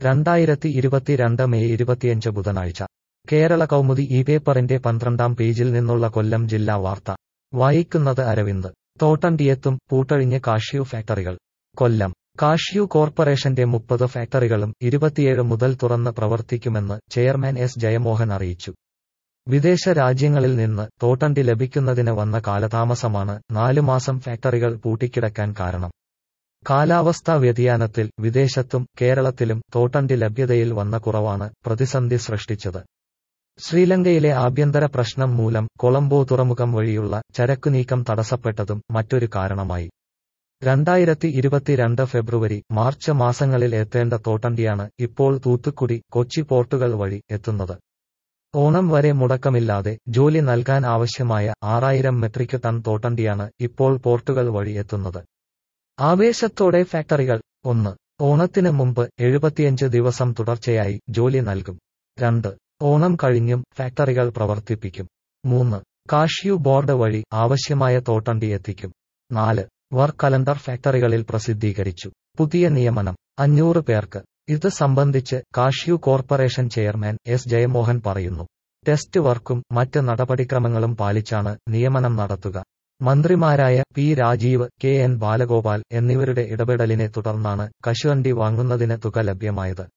രണ്ടായിരത്തി ഇരുപത്തിരണ്ട് മെയ് ഇരുപത്തിയഞ്ച് ബുധനാഴ്ച കേരള കൗമുദി ഈ പേപ്പറിന്റെ പന്ത്രണ്ടാം പേജിൽ നിന്നുള്ള കൊല്ലം ജില്ലാ വാർത്ത വായിക്കുന്നത് അരവിന്ദ് തോട്ടണ്ടിയെത്തും പൂട്ടഴിഞ്ഞ് കാഷ്യൂ ഫാക്ടറികൾ കൊല്ലം കാഷ്യൂ കോർപ്പറേഷന്റെ മുപ്പത് ഫാക്ടറികളും ഇരുപത്തിയേഴ് മുതൽ തുറന്ന് പ്രവർത്തിക്കുമെന്ന് ചെയർമാൻ എസ് ജയമോഹൻ അറിയിച്ചു വിദേശ രാജ്യങ്ങളിൽ നിന്ന് തോട്ടണ്ടി ലഭിക്കുന്നതിന് വന്ന കാലതാമസമാണ് നാലു മാസം ഫാക്ടറികൾ പൂട്ടിക്കിടക്കാൻ കാരണം കാലാവസ്ഥാ വ്യതിയാനത്തിൽ വിദേശത്തും കേരളത്തിലും തോട്ടണ്ടി ലഭ്യതയിൽ വന്ന കുറവാണ് പ്രതിസന്ധി സൃഷ്ടിച്ചത് ശ്രീലങ്കയിലെ ആഭ്യന്തര പ്രശ്നം മൂലം കൊളംബോ തുറമുഖം വഴിയുള്ള ചരക്കുനീക്കം തടസ്സപ്പെട്ടതും മറ്റൊരു കാരണമായി രണ്ടായിരത്തി ഇരുപത്തിരണ്ട് ഫെബ്രുവരി മാർച്ച് മാസങ്ങളിൽ എത്തേണ്ട തോട്ടണ്ടിയാണ് ഇപ്പോൾ തൂത്തുക്കുടി കൊച്ചി പോർട്ടുകൾ വഴി എത്തുന്നത് ഓണം വരെ മുടക്കമില്ലാതെ ജോലി നൽകാൻ ആവശ്യമായ ആറായിരം മെട്രിക് ടൺ തോട്ടണ്ടിയാണ് ഇപ്പോൾ പോർട്ടുകൾ വഴി എത്തുന്നത് ആവേശത്തോടെ ഫാക്ടറികൾ ഒന്ന് ഓണത്തിന് മുമ്പ് എഴുപത്തിയഞ്ച് ദിവസം തുടർച്ചയായി ജോലി നൽകും രണ്ട് ഓണം കഴിഞ്ഞും ഫാക്ടറികൾ പ്രവർത്തിപ്പിക്കും മൂന്ന് കാഷ്യൂ ബോർഡ് വഴി ആവശ്യമായ തോട്ടണ്ടി എത്തിക്കും നാല് വർക്ക് കലണ്ടർ ഫാക്ടറികളിൽ പ്രസിദ്ധീകരിച്ചു പുതിയ നിയമനം അഞ്ഞൂറ് പേർക്ക് ഇത് സംബന്ധിച്ച് cashew corporation chairman S Jayamohan പറയുന്നു ടെസ്റ്റ് വർക്കും മറ്റ് നടപടിക്രമങ്ങളും പാലിച്ചാണ് നിയമനം നടത്തുക മന്ത്രിമാരായ P Rajeev K N Balagopal എന്നിവരുടെ ഇടപെടലിനെ തുടർന്നാണ് കശുവണ്ടി വാങ്ങുന്നതിന് തുക ലഭ്യമായത്